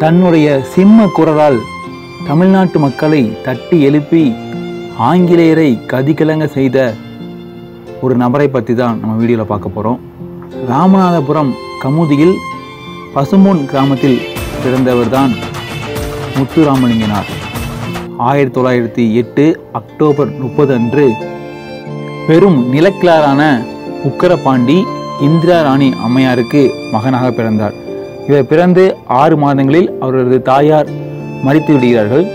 தன்னுடைய சிம்ம குரலால் தமிழ்நாட்டு மக்களை தட்டி எழுப்பி ஆங்கிலேயரை கதிகலங்க செய்த ஒரு நபரை பற்றி தான் நம்ம வீடியோவில் பார்க்க போகிறோம் ராமநாதபுரம் கமுதியில் பசும்பொன் கிராமத்தில் பிறந்தவர் தான் முத்துராமலிங்கனார் ஆயிரத்தி தொள்ளாயிரத்தி எட்டு அக்டோபர் முப்பது அன்று பெரும் நிலக்கிழாரான உக்கரபாண்டி இந்திரா ராணி அம்மையாருக்கு மகனாக பிறந்தார் இவர் பிறந்து ஆறு மாதங்களில் அவரது தாயார் மறித்து விடுகிறார்கள்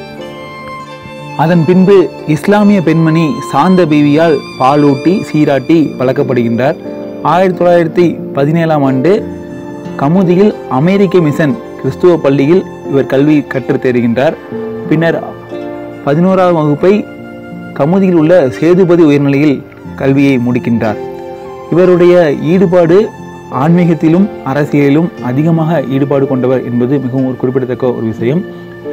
அதன் பின்பு இஸ்லாமிய பெண்மணி சாந்த பீவியால் பாலூட்டி சீராட்டி வளர்க்கப்படுகின்றார் ஆயிரத்தி தொள்ளாயிரத்தி பதினேழாம் ஆண்டு கமுதியில் அமெரிக்க மிஷன் கிறிஸ்துவ பள்ளியில் இவர் கல்வி கற்றுத் தேறுகின்றார் பின்னர் பதினோராம் வகுப்பை கமுதியில் உள்ள சேதுபதி உயர்நிலையில் கல்வியை முடிக்கின்றார் இவருடைய ஈடுபாடு ஆன்மீகத்திலும் அரசியலிலும் அதிகமாக ஈடுபாடு கொண்டவர் என்பது மிகவும் ஒரு குறிப்பிடத்தக்க ஒரு விஷயம்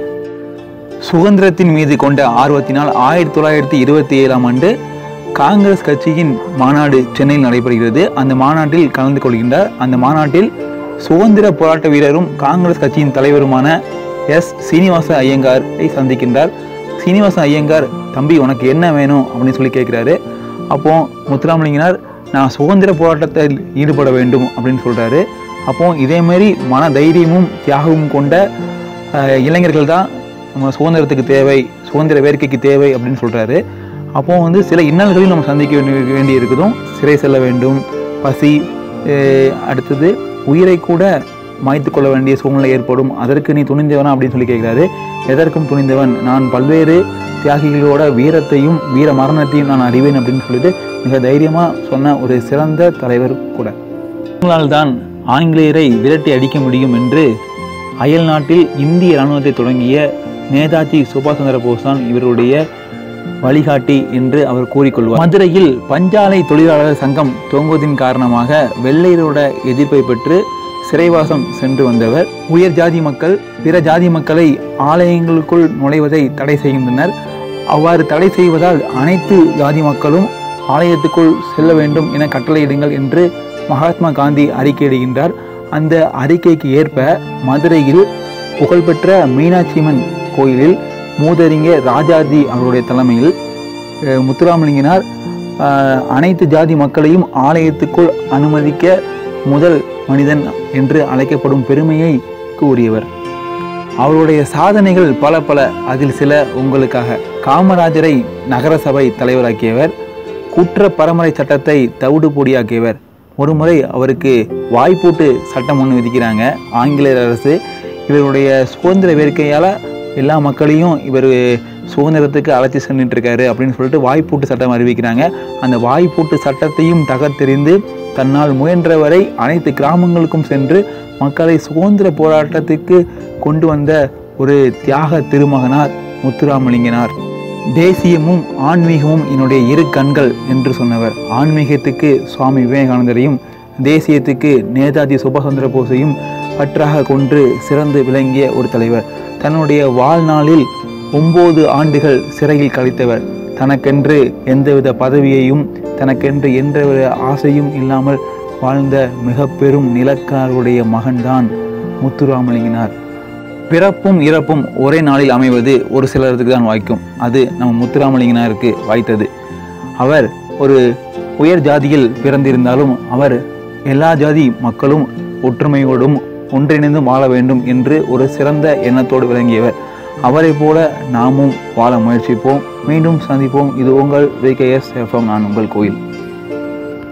சுதந்திரத்தின் மீது கொண்ட ஆர்வத்தினால் ஆயிரத்தி தொள்ளாயிரத்தி இருபத்தி ஏழாம் ஆண்டு காங்கிரஸ் கட்சியின் மாநாடு சென்னையில் நடைபெறுகிறது அந்த மாநாட்டில் கலந்து கொள்கின்றார் அந்த மாநாட்டில் சுதந்திர போராட்ட வீரரும் காங்கிரஸ் கட்சியின் தலைவருமான எஸ் சீனிவாச ஐயங்காரை சந்திக்கின்றார் சீனிவாச ஐயங்கார் தம்பி உனக்கு என்ன வேணும் அப்படின்னு சொல்லி கேட்குறாரு அப்போ முத்துராமலிங்கனார் நான் சுதந்திர போராட்டத்தில் ஈடுபட வேண்டும் அப்படின்னு சொல்றாரு அப்போ இதேமாரி மன தைரியமும் தியாகமும் கொண்ட அஹ், இளைஞர்கள் தான் நம்ம சுதந்திரத்துக்கு தேவை சுதந்திர வேட்கைக்கு தேவை அப்படின்னு சொல்றாரு அப்போ வந்து சில இன்னல்களையும் நம்ம சந்திக்க வேண்டி வேண்டி இருக்குதும் சிறை செல்ல வேண்டும் பசி அஹ், அடுத்தது உயிரை கூட மாய்த்து கொள்ள வேண்டிய சூழ்நிலை ஏற்படும் அதற்கு நீ துணிந்தவனா அப்படின்னு சொல்லி கேட்கிறாரு எதற்கும் துணிந்தவன் நான் பல்வேறு தியாகிகளோட வீரத்தையும் வீர மரணத்தையும் நான் அறிவேன் அப்படின்னு சொல்லிட்டு மிக தைரியமா சொன்ன ஒரு சிறந்த தலைவர் கூட உங்களால் தான் ஆங்கிலேயரை விரட்டி அடிக்க முடியும் என்று அயல் நாட்டில் இந்திய இராணுவத்தை தொடங்கிய நேதாஜி சுபாஷ் சந்திர போஸ் தான் இவருடைய வழிகாட்டி என்று அவர் கூறிக்கொள்வார் மதுரையில் பஞ்சாலை தொழிலாளர் சங்கம் துவங்குவதின் காரணமாக வெள்ளையரோட எதிர்ப்பை பெற்று சிறைவாசம் சென்று வந்தவர் உயர் ஜாதி மக்கள் பிற ஜாதி மக்களை ஆலயங்களுக்குள் நுழைவதை தடை செய்கின்றனர் அவ்வாறு தடை செய்வதால் அனைத்து ஜாதி மக்களும் ஆலயத்துக்குள் செல்ல வேண்டும் என கட்டளையிடுங்கள் என்று மகாத்மா காந்தி அறிக்கையிடுகின்றார் அந்த அறிக்கைக்கு ஏற்ப மதுரையில் புகழ்பெற்ற மீனாட்சியம்மன் கோயிலில் மூதறிஞர் ராஜாஜி அவருடைய தலைமையில் அஹ், முத்துராமலிங்கனார் அஹ், அனைத்து ஜாதி மக்களையும் ஆலயத்துக்குள் அனுமதிக்க முதல் மனிதன் என்று அழைக்கப்படும் பெருமையை கூறியவர் அவருடைய சாதனைகள் பல பல அதில் சில உங்களுக்காக காமராஜரை நகரசபை தலைவராக்கியவர் குற்ற பரம்பரை சட்டத்தை தவிடு பொடியாக்கியவர் ஒருமுறை அவருக்கு வாய்ப்பூட்டு சட்டம் ஒன்று விதிக்கிறாங்க ஆங்கிலேயர் அரசு இவருடைய சுதந்திர வேட்கையால் எல்லா மக்களையும் இவர் சுதந்திரத்துக்கு அழைச்சி சென்றுட்டு இருக்காரு அப்படின்னு சொல்லிட்டு வாய்ப்பூட்டு சட்டம் அறிவிக்கிறாங்க அந்த வாய்ப்பூட்டு சட்டத்தையும் தகர்த்தெறிந்து தன்னால் முயன்றவரை அனைத்து கிராமங்களுக்கும் சென்று மக்களை சுதந்திர போராட்டத்துக்கு கொண்டு வந்த ஒரு தியாக திருமகனார் முத்துராமலிங்கனார் தேசியமும் ஆன்மீகமும் என்னுடைய இரு கண்கள் என்று சொன்னவர் ஆன்மீகத்துக்கு சுவாமி விவேகானந்தரையும் தேசியத்துக்கு நேதாஜி சுபாஷ் சந்திர போஸையும் பற்றாக கொண்டு சிறந்து விளங்கிய ஒரு தலைவர் தன்னுடைய வாழ்நாளில் ஒன்பது ஆண்டுகள் சிறையில் கழித்தவர் தனக்கென்று எந்தவித பதவியையும் தனக்கென்று எந்தவித ஆசையும் இல்லாமல் வாழ்ந்த மிக பெரும் நிலக்காருடைய மகன்தான் முத்துராமலிங்கனார் பிறப்பும் இறப்பும் ஒரே நாளில் அமைவது ஒரு சிலருக்கு தான் வாய்க்கும் அது நம்ம முத்துராமலிங்கனாருக்கு வாய்த்தது அவர் ஒரு உயர் ஜாதியில் பிறந்திருந்தாலும் அவர் எல்லா ஜாதி மக்களும் ஒற்றுமையோடும் ஒன்றிணைந்தும் வாழ வேண்டும் என்று ஒரு சிறந்த எண்ணத்தோடு விளங்கியவர் அவரைப் போல நாமும் வாழ முயற்சிப்போம் மீண்டும் சந்திப்போம் இது உங்கள் விகேஎஸ் எஃப்எம் நான் உங்கள் கோயில்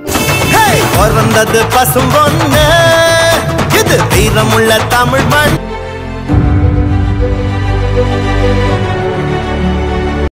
பிறந்தது பசும்பொண்ணு இது வீரமுள்ள தமிழ் மண்